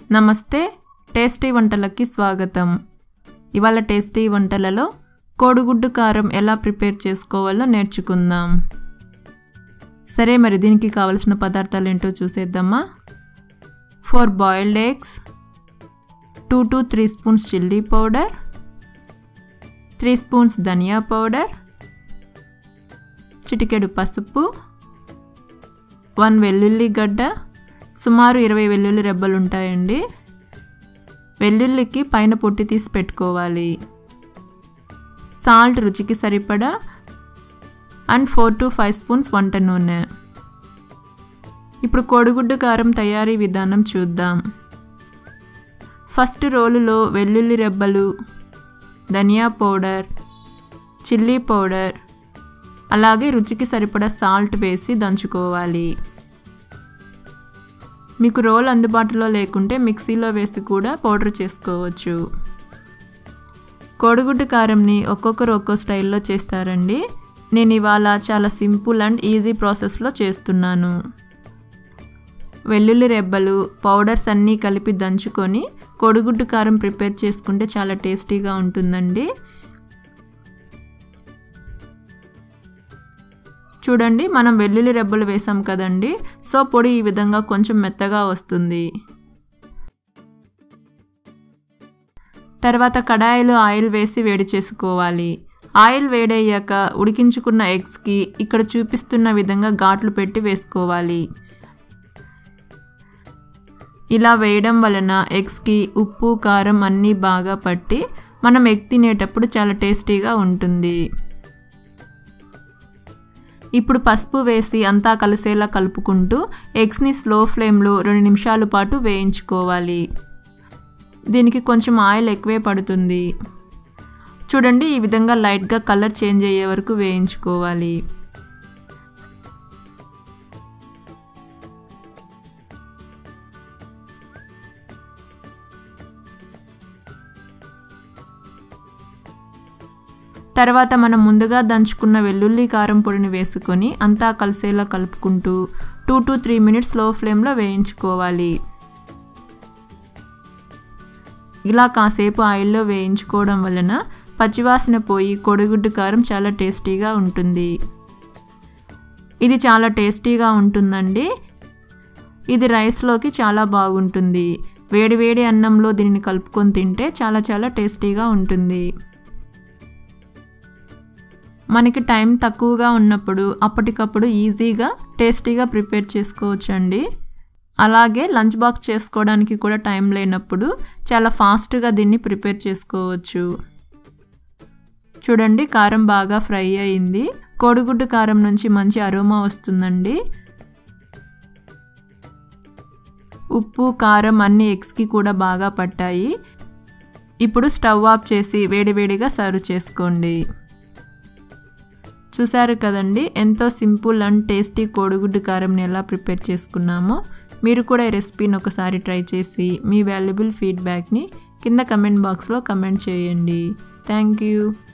నమస్తే టేస్టీ వంటలకి స్వాగతం ఇవాళ టేస్టీ వంటలలో కోడిగుడ్డు కారం ఎలా ప్రిపేర్ చేసుకోవాలో నేర్చుకుందాం సరే మరి దీనికి కావలసిన పదార్థాలు ఏంటో చూసేద్దామా four boiled eggs two to three spoons chilli powder three spoons ధనియా పౌడర్ చిటికెడు పసుపు వన్ వెల్లుల్లి గడ్డ సుమారు ఇరవై వెల్లుల్లి రెబ్బలు ఉంటాయండి వెల్లుల్లికి పైన పొట్టి తీసి పెట్టుకోవాలి సాల్ట్ రుచికి సరిపడా and four to five spoons వంట నూనె ఇప్పుడు కోడిగుడ్డు కారం తయారీ విధానం చూద్దాం ఫస్ట్ రోలులో వెల్లుల్లి రెబ్బలు ధనియా పౌడర్ చిల్లీ పౌడర్ అలాగే రుచికి సరిపడా సాల్ట్ వేసి దంచుకోవాలి మీకు రోల్ అందుబాటులో లేకుంటే మిక్సీలో వేసి కూడా పౌడర్ చేసుకోవచ్చు కోడిగుడ్డు కారంని ఒక్కొక్కరు ఒక్కో స్టైల్లో చేస్తారండి నేను ఇవాళ చాలా సింపుల్ అండ్ ఈజీ ప్రాసెస్లో చేస్తున్నాను వెల్లుల్లి రెబ్బలు పౌడర్స్ అన్నీ కలిపి దంచుకొని కోడిగుడ్డు కారం ప్రిపేర్ చేసుకుంటే చాలా టేస్టీగా ఉంటుందండి చూడండి మనం వెల్లుల్లి రెబ్బలు వేసాం కదండి సో పొడి ఈ విధంగా కొంచెం మెత్తగా వస్తుంది తర్వాత కడాయిలో ఆయిల్ వేసి వేడి చేసుకోవాలి ఆయిల్ వేడయ్యాక ఉడికించుకున్న ఎగ్స్కి ఇక్కడ చూపిస్తున్న విధంగా ఘాట్లు పెట్టి వేసుకోవాలి ఇలా వేయడం వలన ఎగ్స్కి ఉప్పు కారం అన్నీ బాగా పట్టి మనం ఎగ్ తినేటప్పుడు చాలా టేస్టీగా ఉంటుంది ఇప్పుడు పసుపు వేసి అంతా కలిసేలా కలుపుకుంటూ ఎగ్స్ని స్లో ఫ్లేమ్లో రెండు నిమిషాల పాటు వేయించుకోవాలి దీనికి కొంచెం ఆయిల్ ఎక్కువే పడుతుంది చూడండి ఈ విధంగా లైట్గా కలర్ చేంజ్ అయ్యే వరకు వేయించుకోవాలి తర్వాత మనం ముందుగా దంచుకున్న వెల్లుల్లి కారం పొడిని వేసుకొని అంతా కలిసేలా కలుపుకుంటూ టూ టు త్రీ మినిట్స్ లో ఫ్లేమ్లో వేయించుకోవాలి ఇలా కాసేపు ఆయిల్లో వేయించుకోవడం వలన పచ్చివాసన పోయి కొడిగుడ్డు కారం చాలా టేస్టీగా ఉంటుంది ఇది చాలా టేస్టీగా ఉంటుందండి ఇది రైస్లోకి చాలా బాగుంటుంది వేడి వేడి అన్నంలో దీనిని కలుపుకొని తింటే చాలా చాలా టేస్టీగా ఉంటుంది మనకి టైం తక్కువగా ఉన్నప్పుడు అప్పటికప్పుడు ఈజీగా టేస్టీగా ప్రిపేర్ చేసుకోవచ్చండి అలాగే లంచ్ బాక్స్ చేసుకోవడానికి కూడా టైం లేనప్పుడు చాలా ఫాస్ట్గా దీన్ని ప్రిపేర్ చేసుకోవచ్చు చూడండి కారం బాగా ఫ్రై అయింది కోడిగుడ్డు కారం నుంచి మంచి అరోమా వస్తుందండి ఉప్పు కారం అన్ని ఎగ్స్కి కూడా బాగా పట్టాయి ఇప్పుడు స్టవ్ ఆఫ్ చేసి వేడివేడిగా సర్వ్ చేసుకోండి చూసారు కదండి ఎంతో సింపుల్ అండ్ టేస్టీ కోడిగుడ్డు కారంని ఎలా ప్రిపేర్ చేసుకున్నామో మీరు కూడా ఈ రెసిపీని ఒకసారి ట్రై చేసి మీ వాల్యుబుల్ ఫీడ్బ్యాక్ని కింద కమెంట్ బాక్స్లో కమెంట్ చేయండి థ్యాంక్ యూ